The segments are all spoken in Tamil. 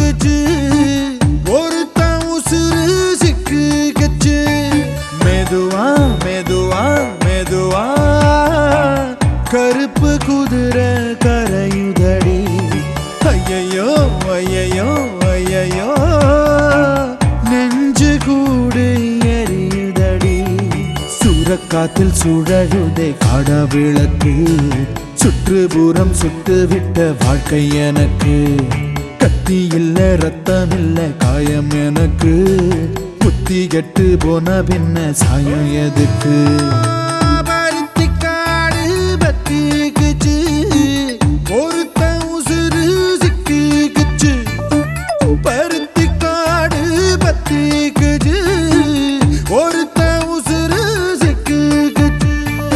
கிச்சு ஒருத்தன் உசுறு சிக்கு கிச்சு மெதுவா மெதுவா மெதுவா கருப்பு குதிரை கரையுதடி ஐயையோ ஐயையோ ஐயையோ நெஞ்சு கூடு எரியுதடி சூறக்காத்தில் சுழழுதே காட விளக்கு சுற்றுப்புறம் சுட்டு விட்ட வாழ்க்கை எனக்கு கத்தி இல்ல ரத்தம் இல்ல காயம் எனக்கு புத்தி கெட்டு போன பின்ன சாயம் எதுக்கு பருத்திக்காடு பத்திக்குச்சு ஒருத்தன் உசுறு சிக்கிக்குச்சு பருத்திக்காடு பத்திக்குச்சு ஒருத்தன் உசுறு சிக்கிக்குச்சு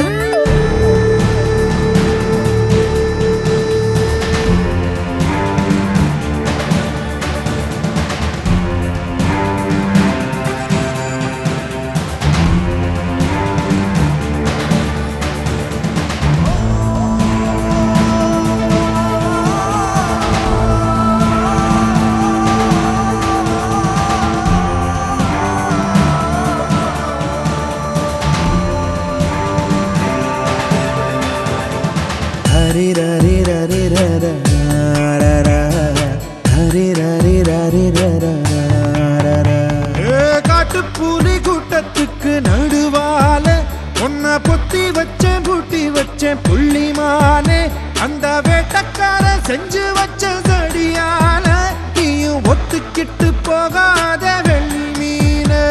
ஹரி ரரி ரரி ரர ரர ஹரி ரரி ரரி ரர ரர காட்டுப்பூலி கூட்டத்துக்கு நடுவால உன்னை பொத்தி வச்சேன் பூட்டி வச்சேன் புள்ளிமானே அந்த வேட்டக்கார செஞ்சு வச்ச சடியால நீயும் ஒத்துக்கிட்டு போகாத வெள்மீனே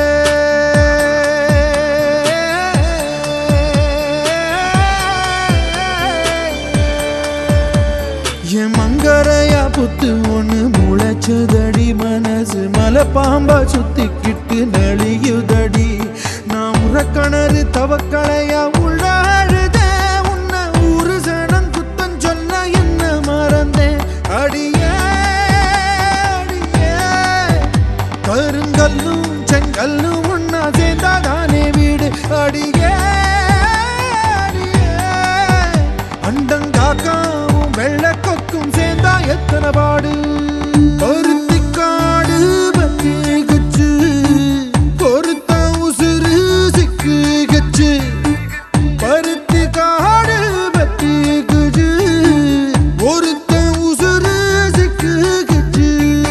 என் மங்கரையா புத்து ஒண்ணு முளைச்சதடி மனசு மலை பாம்பா சுத்திக்கிட்டு நெளியுதடி நான் உறக்கணறு தவக்களையா உள்ள அழுத உன்னை ஊரு சனம் குத்தம் சொல்ல என்ன மறந்தேன் அடியே அடியே கருங்கல்லும் செங்கல்லும் ஒன்னா சேர்ந்தாதானே வீடு அடியே அடியே அண்டங்காக்காவும் வெள்ளக்கொக்கும் சேர்ந்தா எத்தனை பாடு பருத்திக்காடு பத்தி குச்சு பொருத்தா உசுறு சிக்கு கச்சு பருத்தி காடு பத்தி குச்சு ஒருத்த உசுறு சிக்கு கச்சு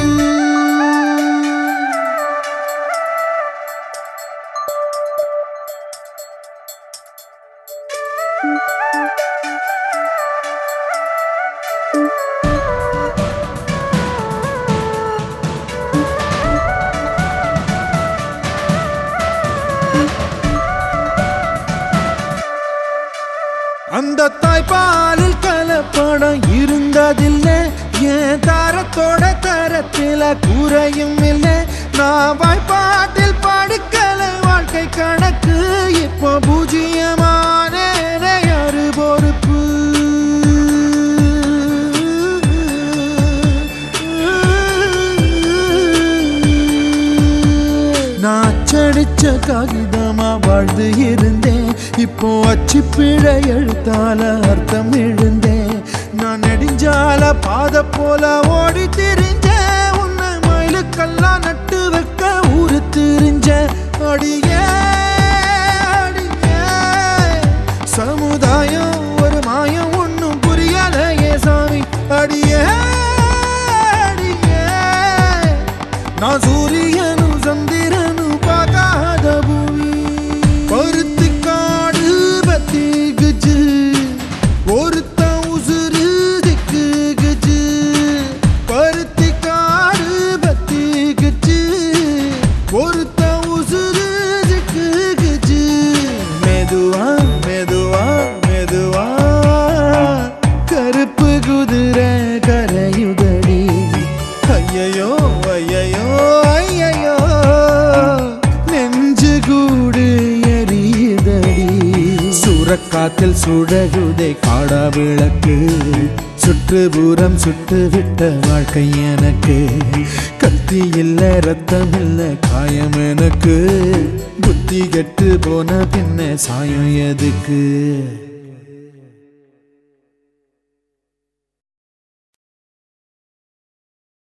அந்த தாய்ப்பாலில் கலப்படம் இருந்ததில்லை என் தாரத்தோட தரத்தில குறையும் இல்லை நான் வாய்ப்பாட்டில் படுக்கல வாழ்க்கை கணக்கு இப்போ பூஜ்ஜியமான யாரு பொறுப்பு நான் அச்சடிச்ச காகிதமா வாழ்ந்து இருந்தேன் இப்போ அச்சு பிழை எழுத்தால அர்த்தம் எழுந்தேன் நான் நெடுஞ்சால பாத போல ஓடி திரிஞ்சேன் உன்னை மயிலுக்கெல்லாம் நட்டு வைக்க ஊரு திரிஞ்ச அடியே அடியே சமுதாயம் ஒரு மாயம் ஒன்னும் புரியலையே சாமி அடியே அடியே நான் சூரியனும் சந்திரனும் பார்க்காத பூமி பருத்தி காடு பத்தி குச்சு ஒருத்த உசுறு திக்கு குச்சு பருத்தி காடு பத்தி குச்சு ஒருத்த உசுறு திக்கு குச்சு மெதுவா மெதுவா மெதுவா கருப்பு குதிரை கரையுதடி ஐயையோ ஐயையோ ஐயையோ நெஞ்சு கூடு எரியுதடி சூறக்காத்தில் சுடருதே காடா விளக்கு சுற்றுப்புறம் சுட்டு விட்ட வாழ்க்கை எனக்கு கத்தி இல்ல ரத்தம் இல்ல காயம் எனக்கு புத்தி கெட்டு போன பின்ன சாயம் எதுக்கு